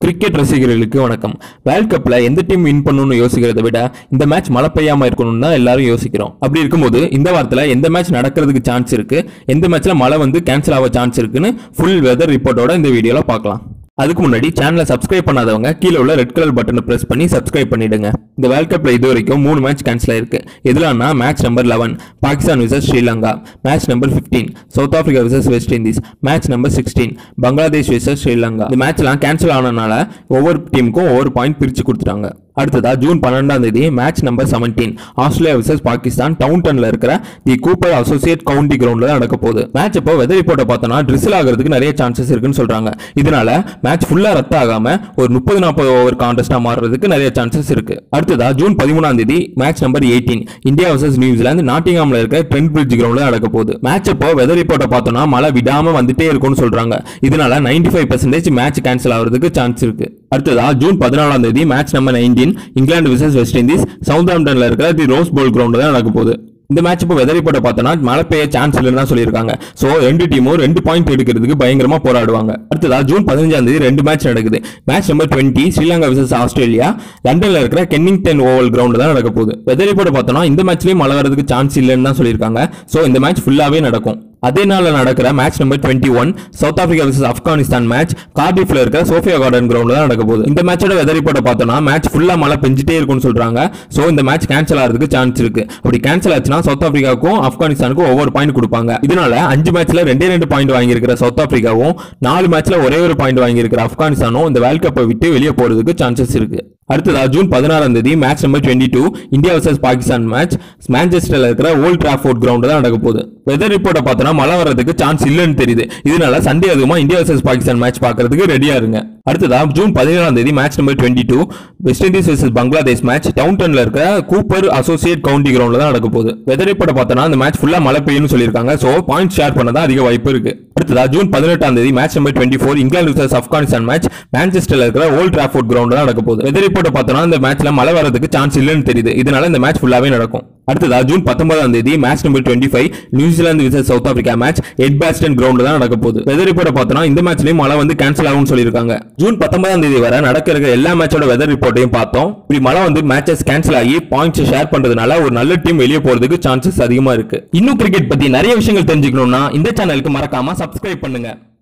cricket ரசிகர்களுக்கு வணக்கம் world கப்ல எந்த டீம் வின் பண்ணணும்னு யோசிக்கிறத விட இந்த மேட்ச் மழை பெய்யாம இருக்கணும்னு தான் எல்லாரும் யோசிக்கிறோம் அப்படி இருக்கும்போது இந்த வாரத்தில் எந்த மேட்ச் நடக்கிறதுக்கு சான்ஸ் இருக்கு எந்த மேட்ச்ல மழை வந்து கேன்சல் ஆக சான்ஸ் இருக்குன்னு ஃபுல் வெதர் ரிப்போர்ட்டோட இந்த வீடியோல பார்க்கலாம் அதுக்கு முன்னாடி சேனலை சப்ஸ்கிரைப் பண்ணாதவங்க கீழே உள்ள ரெட் கலர் பட்டனை பிரஸ் பண்ணி சப்ஸ்கிரைப் பண்ணிடுங்க இந்த வேர்ல்ட் கப்ல இது வரைக்கும் மூணு மேட்ச் கேன்சல் ஆயிருக்கு எதுலான்னா match number eleven Pakistan versus Sri Lanka match number fifteen South Africa versus West Indies match number sixteen Bangladesh versus Sri Lanka இந்த மேட்ச்லாம் கேன்சல் ஆனனால ஒவ்வொரு டீமுக்கும் ஒவ்வொரு பாயிண்ட் பிரிச்சு கொடுத்துட்டாங்க அடுத்ததா ஜூன் பன்னெண்டாம் தேதி match number seventeen Australia versus Pakistan டவுன்டன்ல இருக்கிற தி கூப்பர் அசோசியேட் கவுண்டி கிரவுண்ட்ல தான் நடக்க போகுது மேட்ச் அப்போ வெதர் ரிப்போர்ட்டை பார்த்தோம்னா ட்ரிசில் ஆகிறதுக்கு நிறைய சான்சஸ் இருக்குன்னு சொல்றாங்க இதனால மேட்ச் ஃபுல்லா ரத்த ஆகாம ஒரு முப்பது நாற்பது ஓவர் கான்டெஸ்டா மாறுறதுக்கு நிறைய சான்சஸ் இருக்கு அடுத்ததா ஜூன் பதிமூணாம் தேதி match number eighteen India versus New Zealand நாட்டிங்ஹாம்ல இருக்க ட்ரெண்ட் பிரிட்ஜ் கிரவுண்ட்ல நடக்க போகுது மேட்ச் அப்போ வெதர் ரிப்போர்ட்டை பார்த்தோம்னா மழை விடாம வந்துட்டே இருக்கும்னு சொல்றாங்க இதனால 95% ஃபைவ் பர்சன்டேஜ் மேட்ச் கேன்சல் ஆகிறதுக்கு சான்ஸ் இருக்கு அடுத்ததா ஜூன் பதினாலாம் தேதி match number nineteen England versus West Indies South இருக்கிற தி ரோஸ் போல் கிரவுண்ட் தான் நடக்க போகுது இந்த மேட்ச் இப்போ வெதர் ரிப்போர்ட்டை பார்த்தோன்னா மழை பெய்ய சான்ஸ் இல்லைன்னு தான் சொல்லியிருக்காங்க ஸோ ரெண்டு டீமும் ரெண்டு பாயிண்ட் எடுக்கிறதுக்கு பயங்கரமா போராடுவாங்க அடுத்ததா ஜூன் பதினஞ்சாம் தேதி ரெண்டு மேட்ச் நடக்குது match number twenty Sri Lanka versus Australia லண்டன்ல இருக்கிற கென்னிங்டன் ஓவல் கிரவுண்ட் தான் நடக்க போகுது வெதர் ரிப்போர்ட்டை பார்த்தோன்னா இந்த மேட்ச்லயும் மழை வரதுக்கு சான்ஸ் இல்லைன்னு தான் சொல்லியிருக்காங்க ஸோ இந்த மேட்ச் ஃபுல்லாவே நடக்கும் அதே நாளில் நடக்கிற match number twenty one South Africa versus Afghanistan match கார்டிஃப்ல இருக்கிற சோஃபியா கார்டன் கிரவுண்ட் தான் நடக்க போகுது இந்த மேட்சோட வெதர் ரிப்போர்ட்டை பார்த்தோம்னா மேட்ச் ஃபுல்லா மழை பெஞ்சிட்டே இருக்கும்னு சொல்றாங்க ஸோ இந்த மேட்ச் கேன்சல் ஆகிறதுக்கு சான்ஸ் இருக்கு அப்படி கேன்சல் ஆச்சுன்னா சவுத் ஆப்பிரிக்காவுக்கும் ஆப்கானிஸ்தானுக்கும் ஒவ்வொரு பாயிண்ட் கொடுப்பாங்க இதனால அஞ்சு மேட்ச்ல ரெண்டே ரெண்டு பாயிண்ட் வாங்கியிருக்கிற சவுத் ஆப்பிரிக்காவும் நாலு மேட்ச்ல ஒரே ஒரு பாயிண்ட் வாங்கியிருக்கிற ஆப்கானிஸ்தானும் இந்த வேர்ல்ட் கப்பை விட்டு வெளியே போறதுக்கு சான்சஸ் இருக்கு அடுத்ததா ஜூன் பதினாறாம் தேதி match number twenty two India versus Pakistan match மான்செஸ்டர்ல இருக்கிற ஓல்ட் டிராஃபோர்ட் கிரவுண்ட் தான் நடக்க போகுது வெதர் ரிப்போர்ட்டை பார்த்தோன்னா மழை வர்றதுக்கு சான்ஸ் இல்லைன்னு தெரியுது இதனால சண்டே அதுமா இந்தியா வர்சஸ் பாகிஸ்தான் மேட்ச் பார்க்கறதுக்கு ரெடியா இருங்க அடுத்ததா ஜூன் பதினேழாம் தேதி match number twenty two West Indies versus Bangladesh match டவுன்டன்ல இருக்கிற கூப்பர் அசோசியேட் கவுண்டி கிரவுண்ட்ல தான் நடக்க போகுது வெதர் ரிப்போர்ட்டை பார்த்தோன்னா அந்த மேட்ச் ஃபுல்லா மழை பெய்யும்னு சொல்லியிருக்காங்க ஸோ பாயிண்ட் ஷேர் பண்ண தான் அதிக வாய்ப்பு இருக்கு அடுத்ததா ஜூன் பதினெட்டாம் தேதி match number twenty four England versus Afghanistan match மான்செஸ்டர்ல இருக்கிற ஓல்ட் டிராஃபோர்ட் கிரவுண்ட் தான் நடக்க போகுது வெதர் ரிப்போர்ட்டை பார்த்தோன்னா இந்த மேட்ச்ல மழை வரதுக்கு சான்ஸ் இல்லைன்னு தெரியுது இதனால இந்த மேட்ச் ஃபுல்லாவே நடக்கும் அடுத்ததா ஜூன் பத்தொன்பதாம் தேதி match number twenty five New Zealand versus South Africa match Edgbaston ground தான் நடக்க போகுது வெதர் ரிப்போர்ட்டை பார்த்தோம்னா இந்த மேட்ச்லயும் மழை வந்து கேன்சல் ஆகும்னு சொல்லியிருக்காங்க ஜூன் பத்தொன்பதாம் தேதி வரை நடக்க இருக்கிற எல்லா மேட்சோட வெதர் ரிப்போர்ட்டையும் பார்த்தோம் இப்படி மழை வந்து மேட்சஸ் கேன்சல் ஆகி பாயிண்ட்ஸ் ஷேர் பண்றதுனால ஒரு நல்ல டீம் வெளியே போறதுக்கு சான்சஸ் அதிகமா இருக்கு இன்னும் கிரிக்கெட் பத்தி நிறைய விஷயங்கள் தெரிஞ்சுக்கணும்னா இந்த சேனலுக்கு மறக்காம சப்ஸ்கிரைப் பண்ணுங்க